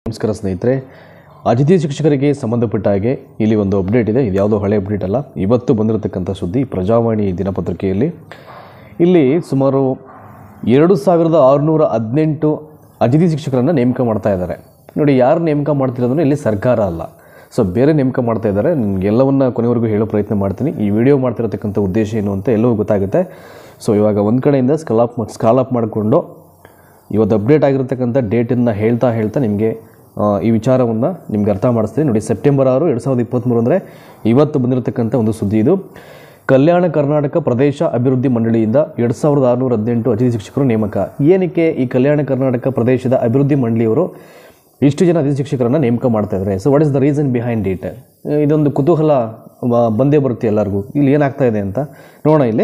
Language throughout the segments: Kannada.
ನಮಸ್ಕಾರ ಸ್ನೇಹಿತರೆ ಅತಿಥಿ ಶಿಕ್ಷಕರಿಗೆ ಸಂಬಂಧಪಟ್ಟ ಹಾಗೆ ಇಲ್ಲಿ ಒಂದು ಅಪ್ಡೇಟ್ ಇದೆ ಇದು ಯಾವುದೋ ಹಳೆ ಅಪ್ಡೇಟ್ ಅಲ್ಲ ಇವತ್ತು ಬಂದಿರತಕ್ಕಂಥ ಸುದ್ದಿ ಪ್ರಜಾವಾಣಿ ದಿನಪತ್ರಿಕೆಯಲ್ಲಿ ಇಲ್ಲಿ ಸುಮಾರು ಎರಡು ಸಾವಿರದ ಆರುನೂರ ಹದಿನೆಂಟು ಅತಿಥಿ ಶಿಕ್ಷಕರನ್ನು ನೇಮಕ ಮಾಡ್ತಾ ಇದ್ದಾರೆ ನೋಡಿ ಯಾರು ನೇಮಕ ಮಾಡ್ತಿರೋದ್ರೆ ಇಲ್ಲಿ ಸರ್ಕಾರ ಅಲ್ಲ ಸೊ ಬೇರೆ ನೇಮಕ ಮಾಡ್ತಾ ಇದ್ದಾರೆ ನಿಮ್ಗೆ ಎಲ್ಲವನ್ನ ಕೊನೆವರೆಗೂ ಹೇಳೋ ಪ್ರಯತ್ನ ಮಾಡ್ತೀನಿ ಈ ವಿಡಿಯೋ ಮಾಡ್ತಿರತಕ್ಕಂಥ ಉದ್ದೇಶ ಏನು ಅಂತ ಎಲ್ಲವೂ ಗೊತ್ತಾಗುತ್ತೆ ಸೊ ಇವಾಗ ಒಂದು ಕಡೆಯಿಂದ ಸ್ಕಾಲಪ್ ಸ್ಕಾಲಪ್ ಮಾಡಿಕೊಂಡು ಇವತ್ತು ಅಪ್ಡೇಟ್ ಆಗಿರ್ತಕ್ಕಂಥ ಡೇಟನ್ನು ಹೇಳ್ತಾ ಹೇಳ್ತಾ ನಿಮಗೆ ಆ, ಈ ವಿಚಾರವನ್ನು ನಿಮ್ಗೆ ಅರ್ಥ ಮಾಡಿಸ್ತೀನಿ ನೋಡಿ ಸೆಪ್ಟೆಂಬರ್ ಆರು ಎರಡು ಸಾವಿರದ ಇಪ್ಪತ್ತ್ಮೂರು ಅಂದರೆ ಇವತ್ತು ಬಂದಿರತಕ್ಕಂಥ ಒಂದು ಸುದ್ದಿ ಇದು ಕಲ್ಯಾಣ ಕರ್ನಾಟಕ ಪ್ರದೇಶ ಅಭಿವೃದ್ಧಿ ಮಂಡಳಿಯಿಂದ ಎರಡು ಸಾವಿರದ ಆರುನೂರ ಹದಿನೆಂಟು ಅತಿಥಿ ಶಿಕ್ಷಕರು ನೇಮಕ ಏನಕ್ಕೆ ಈ ಕಲ್ಯಾಣ ಕರ್ನಾಟಕ ಪ್ರದೇಶದ ಅಭಿವೃದ್ಧಿ ಮಂಡಳಿಯವರು ಇಷ್ಟು ಜನ ಅತಿಥಿ ಶಿಕ್ಷಕರನ್ನು ನೇಮಕ ಮಾಡ್ತಾ ಇದ್ದಾರೆ so what is the reason behind it ಇದೊಂದು ಕುತೂಹಲ ಆ, ಬಂದೇ ಬರುತ್ತೆ ಎಲ್ಲರಿಗೂ ಇಲ್ಲಿ ಏನಾಗ್ತಾ ಇದೆ ಅಂತ ನೋಡೋಣ ಇಲ್ಲಿ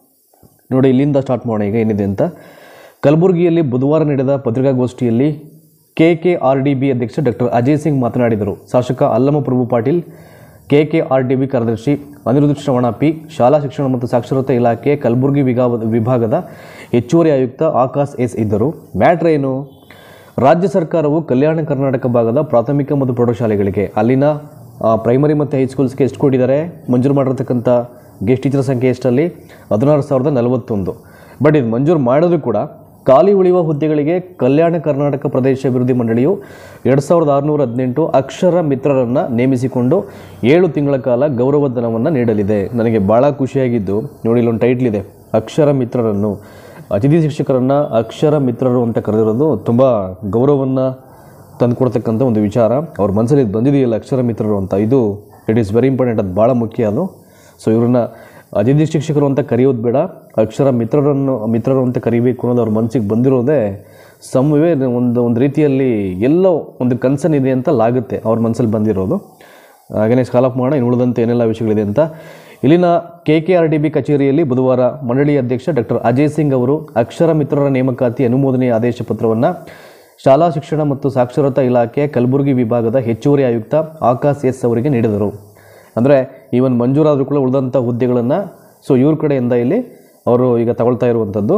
ನೋಡಿ ಇಲ್ಲಿಂದ ಸ್ಟಾರ್ಟ್ ಮಾಡೋಣ ಈಗ ಏನಿದೆ ಅಂತ ಕಲಬುರಗಿಯಲ್ಲಿ ಬುಧವಾರ ನಡೆದ ಪತ್ರಿಕಾಗೋಷ್ಠಿಯಲ್ಲಿ K K R D B ಅಧ್ಯಕ್ಷ ಡಾಕ್ಟರ್ ಅಜಯ್ ಸಿಂಗ್ ಮಾತನಾಡಿದರು ಶಾಸಕ Allama Prabhu Patil K K R D B ಕಾರ್ಯದರ್ಶಿ ಅನಿರುದ್ಧ ಶ್ರವಣ ಪಿ ಶಾಲಾ ಶಿಕ್ಷಣ ಮತ್ತು ಸಾಕ್ಷರತಾ ಇಲಾಖೆ ಕಲಬುರಗಿ ವಿಭಾಗದ ವಿಭಾಗದ ಹೆಚ್ಚುವರಿ ಆಯುಕ್ತ ಆಕಾಶ್ ಎಸ್ ಇದ್ದರು ಮ್ಯಾಟ್ರ್ ಏನು ರಾಜ್ಯ ಸರ್ಕಾರವು ಕಲ್ಯಾಣ ಕರ್ನಾಟಕ ಭಾಗದ ಪ್ರಾಥಮಿಕ ಮತ್ತು ಪ್ರೌಢಶಾಲೆಗಳಿಗೆ ಅಲ್ಲಿನ ಆ, ಪ್ರೈಮರಿ ಮತ್ತು ಹೈಸ್ಕೂಲ್ಸ್ಗೆ ಎಷ್ಟು ಕೊಟ್ಟಿದ್ದಾರೆ ಮಂಜೂರು ಮಾಡಿರ್ತಕ್ಕಂಥ ಗೆಸ್ಟ್ ಟೀಚರ್ ಸಂಖ್ಯೆ ಎಷ್ಟಲ್ಲಿ ಹದಿನಾರು ಸಾವಿರದ ನಲವತ್ತೊಂದು ಬಟ್ ಇದು ಮಂಜೂರು ಮಾಡಿದ್ರು ಕೂಡ ಖಾಲಿ ಉಳಿಯುವ ಹುದ್ದೆಗಳಿಗೆ ಕಲ್ಯಾಣ ಕರ್ನಾಟಕ ಪ್ರದೇಶ ಅಭಿವೃದ್ಧಿ ಮಂಡಳಿಯು ಎರಡು ಸಾವಿರದ ಆರುನೂರ ಹದಿನೆಂಟು ಅಕ್ಷರ ಮಿತ್ರರನ್ನು ನೇಮಿಸಿಕೊಂಡು ಏಳು ತಿಂಗಳ ಕಾಲ ಗೌರವಧನವನ್ನು ನೀಡಲಿದೆ ನನಗೆ ಭಾಳ ಖುಷಿಯಾಗಿದ್ದು ನೋಡಿ ಇಲ್ಲೊಂದು ಟೈಟ್ಲ್ ಇದೆ ಅಕ್ಷರ ಮಿತ್ರರನ್ನು ಅತಿಥಿ ಶಿಕ್ಷಕರನ್ನು ಅಕ್ಷರ ಮಿತ್ರರು ಅಂತ ಕರೆದಿರೋದು ತುಂಬ ಗೌರವವನ್ನು ತಂದುಕೊಡ್ತಕ್ಕಂಥ ಒಂದು ವಿಚಾರ ಅವ್ರ ಮನಸ್ಸಲ್ಲಿ ಇದು ಬಂದಿದೆಯಲ್ಲ ಅಕ್ಷರ ಮಿತ್ರರು ಅಂತ ಇದು ಇಟ್ ಈಸ್ ವೆರಿ ಇಂಪಾರ್ಟೆಂಟ್ ಅದು ಭಾಳ ಮುಖ್ಯ ಅದು ಸೊ ಇವ್ರನ್ನ ಅತಿಥಿ ಶಿಕ್ಷಕರು ಅಂತ ಕರೆಯೋದು ಬೇಡ ಅಕ್ಷರ ಮಿತ್ರರನ್ನು ಮಿತ್ರರು ಅಂತ ಕರಿಬೇಕು ಅನ್ನೋದು ಅವ್ರ ಮನಸ್ಸಿಗೆ ಬಂದಿರೋದೇ ಸಮವೇ ಒಂದು ಒಂದು ರೀತಿಯಲ್ಲಿ ಎಲ್ಲೋ ಒಂದು ಕನ್ಸನ್ ಇದೆ ಅಂತ ಲಾಗುತ್ತೆ ಅವ್ರ ಮನಸ್ಸಲ್ಲಿ ಬಂದಿರೋದು ಹಾಗೆಯೇ ಸ್ಕಾಲಪ್ ಮಾಡೋಣ ಇನ್ನು ಉಳಿದಂತೆ ಏನೆಲ್ಲ ವಿಷಯಗಳಿದೆ ಅಂತ ಇಲ್ಲಿನ K K R D B ಕಚೇರಿಯಲ್ಲಿ ಬುಧವಾರ ಮಂಡಳಿ ಅಧ್ಯಕ್ಷ ಡಾಕ್ಟರ್ ಅಜಯ್ ಸಿಂಗ್ ಅವರು ಅಕ್ಷರ ಮಿತ್ರರ ನೇಮಕಾತಿ ಅನುಮೋದನೆಯ ಆದೇಶ ಪತ್ರವನ್ನು ಶಾಲಾ ಶಿಕ್ಷಣ ಮತ್ತು ಸಾಕ್ಷರತಾ ಇಲಾಖೆ ಕಲಬುರಗಿ ವಿಭಾಗದ ಹೆಚ್ಚುವರಿ ಆಯುಕ್ತ ಆಕಾಶ್ ಎಸ್ ಅವರಿಗೆ ನೀಡಿದರು ಅಂದರೆ ಈವನ್ ಮಂಜೂರಾದರೂ ಕೂಡ ಉಳಿದಂಥ ಹುದ್ದೆಗಳನ್ನು ಸೊ ಇವ್ರ ಕಡೆಯಿಂದ ಇಲ್ಲಿ ಅವರು ಈಗ ತಗೊಳ್ತಾ ಇರುವಂಥದ್ದು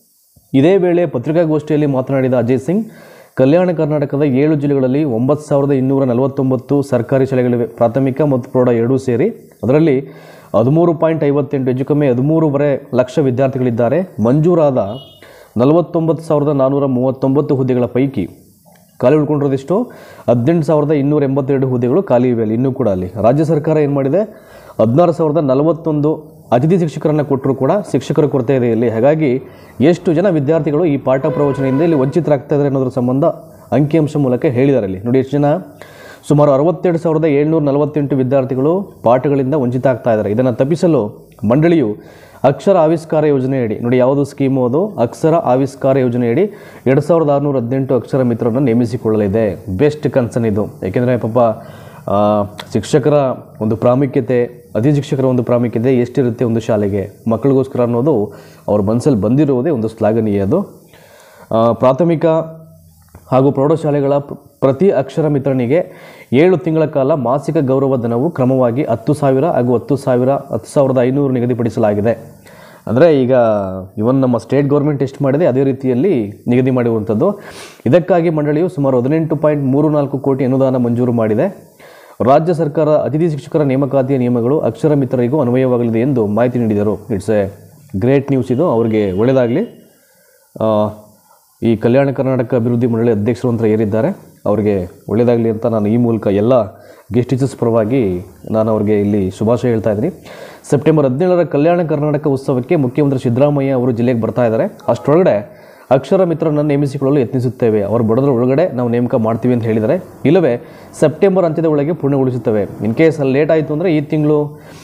ಇದೇ ವೇಳೆ ಪತ್ರಿಕಾಗೋಷ್ಠಿಯಲ್ಲಿ ಮಾತನಾಡಿದ ಅಜಯ್ ಸಿಂಗ್ ಕಲ್ಯಾಣ ಕರ್ನಾಟಕದ ಏಳು ಜಿಲ್ಲೆಗಳಲ್ಲಿ ಒಂಬತ್ತು ಸಾವಿರದ ಇನ್ನೂರ ನಲವತ್ತೊಂಬತ್ತು ಸರ್ಕಾರಿ ಶಾಲೆಗಳಿವೆ ಪ್ರಾಥಮಿಕ ಮತ್ತು ಪ್ರೌಢ ಎರಡೂ ಸೇರಿ ಅದರಲ್ಲಿ ಹದಿಮೂರು ಪಾಯಿಂಟ್ ಐವತ್ತೆಂಟು ಹೆಚ್ಚು ಕಮ್ಮಿ ಹದಿಮೂರುವರೆ ಲಕ್ಷ ವಿದ್ಯಾರ್ಥಿಗಳಿದ್ದಾರೆ ಮಂಜೂರಾದ ನಲವತ್ತೊಂಬತ್ತು ಸಾವಿರದ ನಾನ್ನೂರ ಮೂವತ್ತೊಂಬತ್ತು ಹುದ್ದೆಗಳ ಪೈಕಿ ಖಾಲಿ ಉಳ್ಕೊಂಡಿರೋದಿಷ್ಟು ಹದಿನೆಂಟು ಸಾವಿರದ ಇನ್ನೂರ ಎಂಬತ್ತೆರಡು ಹುದ್ದೆಗಳು ಖಾಲಿ ಇವೆ ಅಲ್ಲಿ ಇನ್ನೂ ಕೂಡ ಅಲ್ಲಿ ರಾಜ್ಯ ಸರ್ಕಾರ ಏನು ಮಾಡಿದೆ ಹದಿನಾರು ಸಾವಿರದ ನಲವತ್ತೊಂದು ಅತಿಥಿ ಶಿಕ್ಷಕರನ್ನು ಕೊಟ್ಟರು ಕೂಡ ಶಿಕ್ಷಕರ ಕೊರತೆ ಇದೆ ಇಲ್ಲಿ ಹಾಗಾಗಿ ಎಷ್ಟು ಜನ ವಿದ್ಯಾರ್ಥಿಗಳು ಈ ಪಾಠ ಪ್ರವಚನದಿಂದ ಇಲ್ಲಿ ವಂಚಿತರಾಗ್ತಾ ಇದ್ದಾರೆ ಅನ್ನೋದ್ರ ಸಂಬಂಧ ಅಂಕಿಅಂಶ ಮೂಲಕ ಹೇಳಿದ್ದಾರೆ ಇಲ್ಲಿ ನೋಡಿ ಎಷ್ಟು ಜನ ಸುಮಾರು ಅರವತ್ತೆರಡು ಸಾವಿರದ ಏಳ್ನೂರ ನಲವತ್ತೆಂಟು ವಿದ್ಯಾರ್ಥಿಗಳು ಪಾಠಗಳಿಂದ ವಂಚಿತ ಆಗ್ತಾ ಇದ್ದಾರೆ ಇದನ್ನು ತಪ್ಪಿಸಲು ಮಂಡಳಿಯು ಅಕ್ಷರ ಆವಿಷ್ಕಾರ ಯೋಜನೆಯಡಿ ನೋಡಿ ಯಾವುದು ಸ್ಕೀಮು ಅದು ಅಕ್ಷರ ಆವಿಷ್ಕಾರ ಯೋಜನೆಯಡಿ ಎರಡು ಸಾವಿರದ ಆರುನೂರ ಹದಿನೆಂಟು ಅಕ್ಷರ ಮಿತ್ರರನ್ನು ನೇಮಿಸಿಕೊಳ್ಳಲಿದೆ ಬೆಸ್ಟ್ ಕನ್ಸರ್ನ್ ಇದು ಯಾಕೆಂದರೆ ಪಾಪ ಆ, ಶಿಕ್ಷಕರ ಒಂದು ಪ್ರಾಮುಖ್ಯತೆ ಅತಿ ಶಿಕ್ಷಕರ ಒಂದು ಪ್ರಾಮುಖ್ಯತೆ ಎಷ್ಟಿರುತ್ತೆ ಒಂದು ಶಾಲೆಗೆ ಮಕ್ಕಳಿಗೋಸ್ಕರ ಅನ್ನೋದು ಅವ್ರ ಮನಸ್ಸಲ್ಲಿ ಬಂದಿರುವುದೇ ಒಂದು ಶ್ಲಾಘನೀಯ ಅದು ಆ, ಪ್ರಾಥಮಿಕ ಹಾಗೂ ಪ್ರೌಢಶಾಲೆಗಳ ಪ್ರ- ಪ್ರತಿ ಅಕ್ಷರ ಮಿತ್ರನಿಗೆ ಏಳು ತಿಂಗಳ ಕಾಲ ಮಾಸಿಕ ಗೌರವಧನವು ಕ್ರಮವಾಗಿ ಹತ್ತು ಸಾವಿರ ಹಾಗೂ ಹತ್ತು ಸಾವಿರ ಹತ್ತು ಸಾವಿರದ ಐನೂರು ನಿಗದಿಪಡಿಸಲಾಗಿದೆ ಅಂದರೆ ಈಗ ಇವನ್ ನಮ್ಮ ಸ್ಟೇಟ್ ಗೌರ್ಮೆಂಟ್ ಎಷ್ಟು ಮಾಡಿದೆ ಅದೇ ರೀತಿಯಲ್ಲಿ ನಿಗದಿ ಮಾಡಿರುವಂಥದ್ದು ಇದಕ್ಕಾಗಿ ಮಂಡಳಿಯು ಸುಮಾರು ಹದಿನೆಂಟು ಪಾಯಿಂಟ್ ಮೂರು ನಾಲ್ಕು ಕೋಟಿ ಅನುದಾನ ಮಂಜೂರು ಮಾಡಿದೆ ರಾಜ್ಯ ಸರ್ಕಾರ ಅತಿಥಿ ಶಿಕ್ಷಕರ ನೇಮಕಾತಿಯ ನಿಯಮಗಳು ಅಕ್ಷರ ಮಿತ್ರರಿಗೂ ಅನ್ವಯವಾಗಲಿದೆ ಎಂದು ಮಾಹಿತಿ ನೀಡಿದರು ಇಟ್ಸ್ ಎ ಗ್ರೇಟ್ ನ್ಯೂಸ್ ಇದು ಅವರಿಗೆ ಒಳ್ಳೆಯದಾಗಲಿ ಆ, ಈ ಕಲ್ಯಾಣ ಕರ್ನಾಟಕ ಅಭಿವೃದ್ಧಿ ಮಂಡಳಿ ಅಧ್ಯಕ್ಷರು ಅಂತ ಏರಿದ್ದಾರೆ ಅವರಿಗೆ ಒಳ್ಳೆಯದಾಗಲಿ ಅಂತ ನಾನು ಈ ಮೂಲಕ ಎಲ್ಲ ಗೆಸ್ಟ್ ಟೀಚರ್ಸ್ ಪರವಾಗಿ ನಾನು ಅವರಿಗೆ ಇಲ್ಲಿ ಶುಭಾಶಯ ಹೇಳ್ತಾ ಇದ್ದೀನಿ ಸೆಪ್ಟೆಂಬರ್ ಹದಿನೇಳರ ಕಲ್ಯಾಣ ಕರ್ನಾಟಕ ಉತ್ಸವಕ್ಕೆ ಮುಖ್ಯಮಂತ್ರಿ ಸಿದ್ದರಾಮಯ್ಯ ಅವರು ಜಿಲ್ಲೆಗೆ ಬರ್ತಾ ಇದ್ದಾರೆ ಅಷ್ಟರೊಳಗಡೆ ಅಕ್ಷರ ಮಿತ್ರರನ್ನು ನೇಮಿಸಿಕೊಳ್ಳಲು ಯತ್ನಿಸುತ್ತೇವೆ ಅವರು ಬಡದ್ರ ಒಳಗಡೆ ನಾವು ನೇಮಕ ಮಾಡ್ತೀವಿ ಅಂತ ಹೇಳಿದ್ದಾರೆ ಇಲ್ಲವೇ ಸೆಪ್ಟೆಂಬರ್ ಅಂತ್ಯದ ಒಳಗೆ ಪೂರ್ಣಗೊಳಿಸುತ್ತೇವೆ ಇನ್ ಕೇಸ್ ಅಲ್ಲಿ ಲೇಟ್ ಆಯಿತು ಅಂದರೆ ಈ ತಿಂಗಳು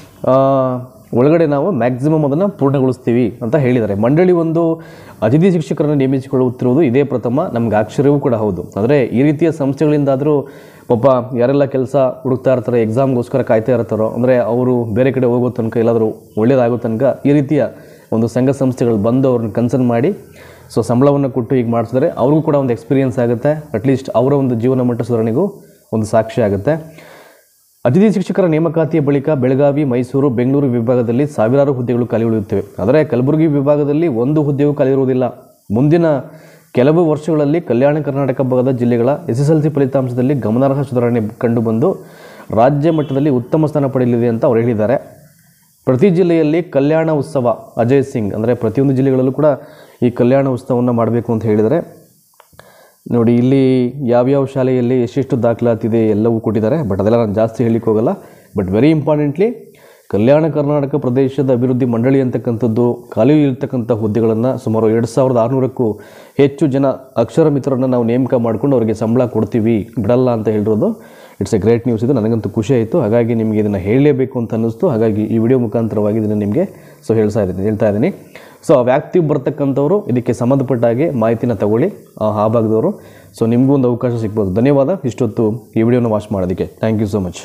ಒಳಗಡೆ ನಾವು ಮ್ಯಾಕ್ಸಿಮಮ್ ಅದನ್ನು ಪೂರ್ಣಗೊಳಿಸ್ತೀವಿ ಅಂತ ಹೇಳಿದ್ದಾರೆ ಮಂಡಳಿ ಒಂದು ಅತಿಥಿ ಶಿಕ್ಷಕರನ್ನು ನೇಮಿಸಿಕೊಳ್ಳುತ್ತಿರುವುದು ಇದೇ ಪ್ರಥಮ ನಮ್ಗೆ ಆಶ್ಚರ್ಯವೂ ಕೂಡ ಹೌದು ಆದರೆ ಈ ರೀತಿಯ ಸಂಸ್ಥೆಗಳಿಂದಾದರೂ ಪಾಪ ಯಾರೆಲ್ಲ ಕೆಲಸ ಹುಡುಕ್ತಾ ಇರ್ತಾರೆ ಎಕ್ಸಾಮ್ಗೋಸ್ಕರ ಕಾಯ್ತಾ ಇರ್ತಾರೋ ಅಂದರೆ ಅವರು ಬೇರೆ ಕಡೆ ಹೋಗೋ ತನಕ ಎಲ್ಲಾದರೂ ಒಳ್ಳೇದಾಗೋ ತನಕ ಈ ರೀತಿಯ ಒಂದು ಸಂಘ ಸಂಸ್ಥೆಗಳು ಬಂದು ಅವ್ರನ್ನ ಕನ್ಸರ್ನ್ ಮಾಡಿ ಸೊ ಸಂಬಳವನ್ನು ಕೊಟ್ಟು ಈಗ ಮಾಡಿಸಿದ್ರೆ ಅವ್ರಿಗೂ ಕೂಡ ಒಂದು ಎಕ್ಸ್ಪೀರಿಯನ್ಸ್ ಆಗುತ್ತೆ ಅಟ್ಲೀಸ್ಟ್ ಅವರ ಒಂದು ಜೀವನ ಮಟ್ಟ ಸುಧಾರಣೆಗೂ ಒಂದು ಸಾಕ್ಷಿ ಆಗುತ್ತೆ ಅತಿಥಿ ಶಿಕ್ಷಕರ ನೇಮಕಾತಿಯ ಬಳಿಕ ಬೆಳಗಾವಿ ಮೈಸೂರು ಬೆಂಗಳೂರು ವಿಭಾಗದಲ್ಲಿ ಸಾವಿರಾರು ಹುದ್ದೆಗಳು ಖಾಲಿ ಉಳಿಯುತ್ತವೆ ಆದರೆ ಕಲಬುರಗಿ ವಿಭಾಗದಲ್ಲಿ ಒಂದು ಹುದ್ದೆಯೂ ಖಾಲಿ ಇರುವುದಿಲ್ಲ ಮುಂದಿನ ಕೆಲವು ವರ್ಷಗಳಲ್ಲಿ ಕಲ್ಯಾಣ ಕರ್ನಾಟಕ ಭಾಗದ ಜಿಲ್ಲೆಗಳ ಎಸ್ ಎಸ್ ಎಲ್ ಸಿ ಫಲಿತಾಂಶದಲ್ಲಿ ಗಮನಾರ್ಹ ಸುಧಾರಣೆ ಕಂಡುಬಂದು ರಾಜ್ಯ ಮಟ್ಟದಲ್ಲಿ ಉತ್ತಮ ಸ್ಥಾನ ಪಡೆಯಲಿದೆ ಅಂತ ಅವರು ಹೇಳಿದ್ದಾರೆ ಪ್ರತಿ ಜಿಲ್ಲೆಯಲ್ಲಿ ಕಲ್ಯಾಣ ಉತ್ಸವ ಅಜಯ್ ಸಿಂಗ್ ಅಂದರೆ ಪ್ರತಿಯೊಂದು ಜಿಲ್ಲೆಗಳಲ್ಲೂ ಕೂಡ ಈ ಕಲ್ಯಾಣ ಉತ್ಸವವನ್ನು ಮಾಡಬೇಕು ಅಂತ ಹೇಳಿದರೆ ನೋಡಿ ಇಲ್ಲಿ ಯಾವ್ಯಾವ ಶಾಲೆಯಲ್ಲಿ ಎಷ್ಟೆಷ್ಟು ದಾಖಲಾತಿದೆ ಎಲ್ಲವೂ ಕೊಟ್ಟಿದ್ದಾರೆ ಬಟ್ ಅದೆಲ್ಲ ನಾನು ಜಾಸ್ತಿ ಹೇಳಲಿಕ್ಕೆ ಹೋಗಲ್ಲ but very importantly Kalyana Karnataka ಪ್ರದೇಶದ ಅಭಿವೃದ್ಧಿ ಮಂಡಳಿ ಅಂತಕ್ಕಂಥದ್ದು ಖಾಲಿ ಇರ್ತಕ್ಕಂಥ ಹುದ್ದೆಗಳನ್ನು ಸುಮಾರು ಎರಡು ಸಾವಿರದ ಆರುನೂರಕ್ಕೂ ಹೆಚ್ಚು ಜನ ಅಕ್ಷರ ಮಿತ್ರರನ್ನು ನಾವು ನೇಮಕ ಮಾಡ್ಕೊಂಡು ಅವರಿಗೆ ಸಂಬಳ ಕೊಡ್ತೀವಿ ಬಿಡಲ್ಲ ಅಂತ ಹೇಳಿರೋದು ಇಟ್ಸ್ ಎ ಗ್ರೇಟ್ ನ್ಯೂಸ್ ಇದು ನನಗಂತೂ ಖುಷಿ ಆಯಿತು ಹಾಗಾಗಿ ನಿಮಗೆ ಇದನ್ನು ಹೇಳಲೇಬೇಕು ಅಂತ ಅನ್ನಿಸ್ತು ಹಾಗಾಗಿ ಈ ವಿಡಿಯೋ ಮುಖಾಂತರವಾಗಿ ಇದನ್ನು ನಿಮಗೆ ಸೊ ಹೇಳ್ತಾ ಇದ್ದೀನಿ ಹೇಳ್ತಾ ಇದ್ದೀನಿ ಸೊ ಆ ವ್ಯಕ್ತಿ ಬರ್ತಕ್ಕಂಥವ್ರು ಇದಕ್ಕೆ ಸಂಬಂಧಪಟ್ಟ ಹಾಗೆ ಮಾಹಿತಿನ ತಗೊಳ್ಳಿ ಆ ಆ ಭಾಗದವರು ಸೊ ನಿಮಗೂ ಒಂದು ಅವಕಾಶ ಸಿಗ್ಬೋದು ಧನ್ಯವಾದ ಇಷ್ಟೊತ್ತು ಈ ವಿಡಿಯೋನ ವಾಚ್ ಮಾಡೋದಕ್ಕೆ thank you so much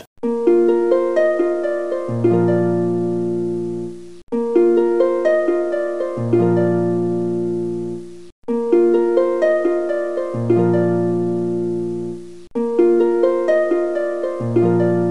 thank you